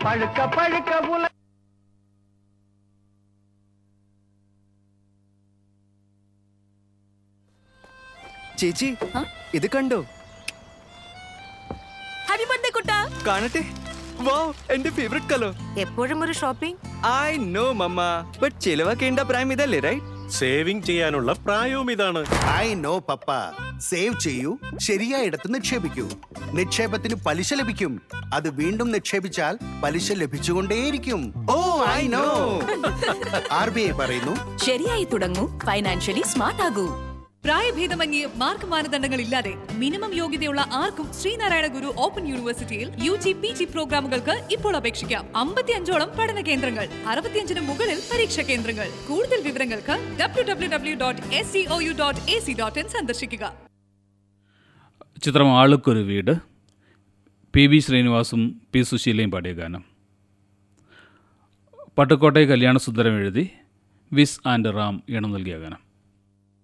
பழுக்க பழுக்க உல ചേച്ചി ഇത് കണ്ടോ ഹാപ്പി ബർത്ത്ഡേ കുട്ടാ കാണട്ടെ വാ എന്റെ ഫേവറേറ്റ് കളർ എപ്പോഴും ഒരു shopping I know mama but ചിലവാക്കേണ്ട പ്രായം ഇതല്ലേ റൈറ്റ് സേവിംഗ് ചെയ്യാനുള്ള പ്രായവും ഇതാണ് ഐ നോ പപ്പ സേവ് ചെയ്യൂ ശരിയായിടത്ത് നിക്ഷേപിക്കൂ നിക്ഷേപത്തിന് പലിശ ലഭിക്കും അത് വീണ്ടും നിക്ഷേപിച്ചാൽ പലിശ ലഭിച്ചുകൊണ്ടേയിരിക്കും oh I know R B I പറയുന്നു ശരിയായി തുടങ്ങൂ ഫൈനാൻഷ്യലി സ്മാർട്ട് ആകൂ പ്രായഭേദമന്യേ മാർക്ക് മാനദണ്ഡങ്ങളില്ലാതെ മിനിമം യോഗ്യതയുള്ള ആർക്കും ശ്രീനാരായണ ഗുരു ഓപ്പൺ യൂണിവേഴ്സിറ്റിയിൽ യു ജി പി ജി പ്രോഗ്രാമുകൾക്ക് ഇപ്പോൾ അപേക്ഷിക്കാം അമ്പത്തിയഞ്ചോളം പഠന കേന്ദ്രങ്ങൾ അറുപത്തിയഞ്ചിന് മുകളിൽ പരീക്ഷാ കേന്ദ്രങ്ങൾ കൂടുതൽ വിവരങ്ങൾക്ക് W W W dot S C O U dot A C dot in സന്ദർശിക്കുക ചിത്രം ആളുക്കൊരു വീട് പി ബി ശ്രീനിവാസും പി സുശീലയും പാടിയ ഗാനം പട്ടുക്കോട്ടെ കല്യാണസുന്ദരം എഴുതി വിസ് ആൻഡ് റാം ഈണം നൽകിയ ഗാനം